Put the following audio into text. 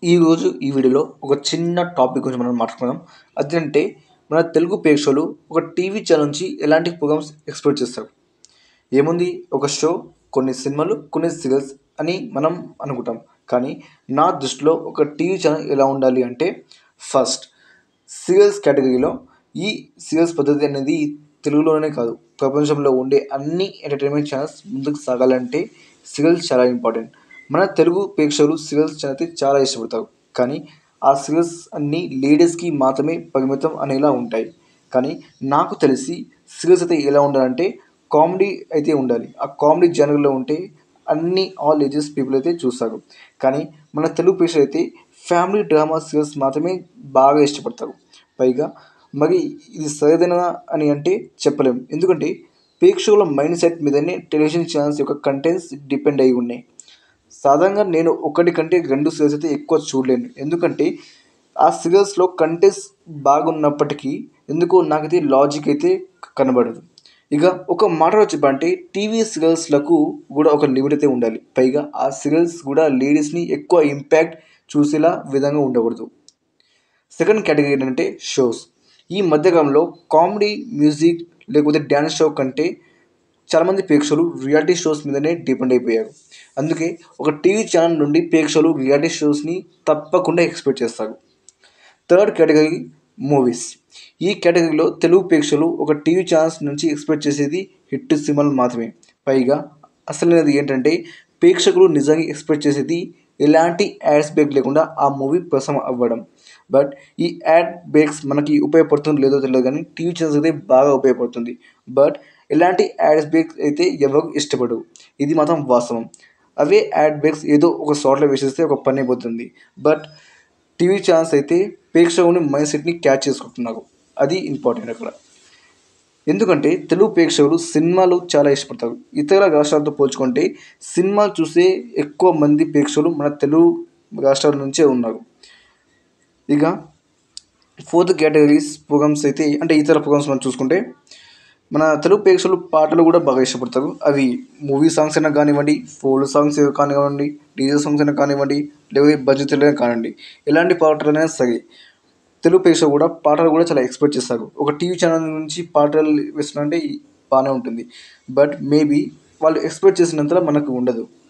ఈరోజు ఈ వీడియోలో ఒక చిన్న టాపిక్ గురించి మనం మాట్లాడుకుందాం అదేంటే మన తెలుగు ప్రేక్షకులు ఒక టీవీ ఛానల్ నుంచి ఎలాంటి ప్రోగ్రామ్స్ ఎక్స్పెక్ట్ చేస్తారు ఏముంది ఒక షో కొన్ని సినిమాలు కొన్ని సీరియల్స్ అని మనం అనుకుంటాం కానీ నా దృష్టిలో ఒక టీవీ ఛానల్ ఎలా ఉండాలి అంటే ఫస్ట్ సీరియల్స్ కేటగిరీలో ఈ సీరియల్స్ పద్ధతి అనేది తెలుగులోనే కాదు ప్రపంచంలో ఉండే అన్ని ఎంటర్టైన్మెంట్ ఛానల్స్ ముందుకు సాగాలంటే సీరియల్స్ చాలా ఇంపార్టెంట్ మన తెలుగు ప్రేక్షకులు సీరియల్స్ ఛానల్ చాలా ఇష్టపడతారు కానీ ఆ సీరియల్స్ అన్నీ లేడీస్కి మాత్రమే పరిమితం అనేలా ఉంటాయి కానీ నాకు తెలిసి సీరియల్స్ అయితే ఎలా ఉండాలంటే కామెడీ అయితే ఉండాలి ఆ కామెడీ జనరల్లో ఉంటే అన్ని ఆల్ ఏజెస్ పీపుల్ అయితే చూస్తారు కానీ మన తెలుగు ప్రేక్షకులు అయితే ఫ్యామిలీ డ్రామా సీరియల్స్ మాత్రమే బాగా ఇష్టపడతారు పైగా మరి ఇది సరిదైన అని అంటే చెప్పలేం ఎందుకంటే ప్రేక్షకుల మైండ్ సెట్ మీదనే టెలివిజన్ ఛానల్స్ యొక్క కంటెంట్స్ డిపెండ్ అయి ఉన్నాయి సాధారణంగా నేను ఒకటి కంటే రెండు సీరియల్స్ అయితే ఎక్కువ చూడలేను ఎందుకంటే ఆ సీరియల్స్లో కంటెంట్స్ బాగున్నప్పటికీ ఎందుకో నాకైతే లాజిక్ అయితే కనబడదు ఇక ఒక మాటలో చెప్పాలంటే టీవీ సీరియల్స్లకు కూడా ఒక లిమిట్ అయితే ఉండాలి పైగా ఆ సీరియల్స్ కూడా లేడీస్ని ఎక్కువ ఇంపాక్ట్ చూసేలా విధంగా ఉండకూడదు సెకండ్ కేటగిరీ ఏంటంటే షోస్ ఈ మధ్యకాలంలో కామెడీ మ్యూజిక్ లేకపోతే డ్యాన్స్ షో కంటే చాలామంది ప్రేక్షకులు రియాలిటీ షోస్ మీదనే డిపెండ్ అయిపోయారు అందుకే ఒక టీవీ ఛానల్ నుండి ప్రేక్షకులు రియాలిటీ షోస్ని తప్పకుండా ఎక్స్పెక్ట్ చేస్తారు థర్డ్ కేటగిరీ మూవీస్ ఈ కేటగిరీలో తెలుగు ప్రేక్షకులు ఒక టీవీ ఛానల్స్ నుంచి ఎక్స్పెక్ట్ చేసేది హిట్ సినిమాలు మాత్రమే పైగా అసలైనది ఏంటంటే ప్రేక్షకులు నిజంగా ఎక్స్పెక్ట్ చేసేది ఎలాంటి యాడ్స్ బ్రేక్ లేకుండా ఆ మూవీ ప్రసం అవ్వడం బట్ ఈ యాడ్ బ్రేక్స్ మనకి ఉపయోగపడుతుందో లేదో తెలియదు కానీ టీవీ ఛానల్స్ అయితే బాగా ఉపయోగపడుతుంది బట్ ఎలాంటి యాడ్స్ బ్రేక్స్ అయితే ఎవరు ఇష్టపడరు ఇది మాత్రం వాస్తవం అవే యాడ్ బ్రేక్స్ ఏదో ఒక షార్ట్లో వేసేస్తే ఒక పని అయిపోతుంది బట్ టీవీ ఛానల్స్ అయితే ప్రేక్షకుని మైండ్ సెట్ని క్యాచ్ చేసుకుంటున్నారు అది ఇంపార్టెంట్ అక్కడ ఎందుకంటే తెలుగు ప్రేక్షకులు సినిమాలు చాలా ఇష్టపడతారు ఇతర రాష్ట్రాలతో పోల్చుకుంటే సినిమాలు చూసే ఎక్కువ మంది ప్రేక్షకులు మన తెలుగు రాష్ట్రాల నుంచే ఉన్నారు ఇక ఫోర్త్ కేటగిరీస్ ప్రోగ్రామ్స్ అయితే అంటే ఇతర ప్రోగ్రామ్స్ మనం చూసుకుంటే మన తెలుగు ప్రేక్షకులు పాటలు కూడా బాగా ఇష్టపడతారు అవి మూవీ సాంగ్స్ అయినా కానివ్వండి ఫోల్డ్ సాంగ్స్ కానివ్వండి డీజే సాంగ్స్ అయినా కానివ్వండి లేకపోతే బడ్జెట్ కానివ్వండి ఎలాంటి పాటలైనా సరే తెలుగు ప్రేక్షకులు కూడా పాటలు కూడా చాలా ఎక్స్పెక్ట్ చేస్తారు ఒక టీవీ ఛానల్ నుంచి పాటలు వేస్తున్నారంటే బాగానే ఉంటుంది బట్ మేబీ వాళ్ళు ఎక్స్పెక్ట్ చేసినంతలో మనకు ఉండదు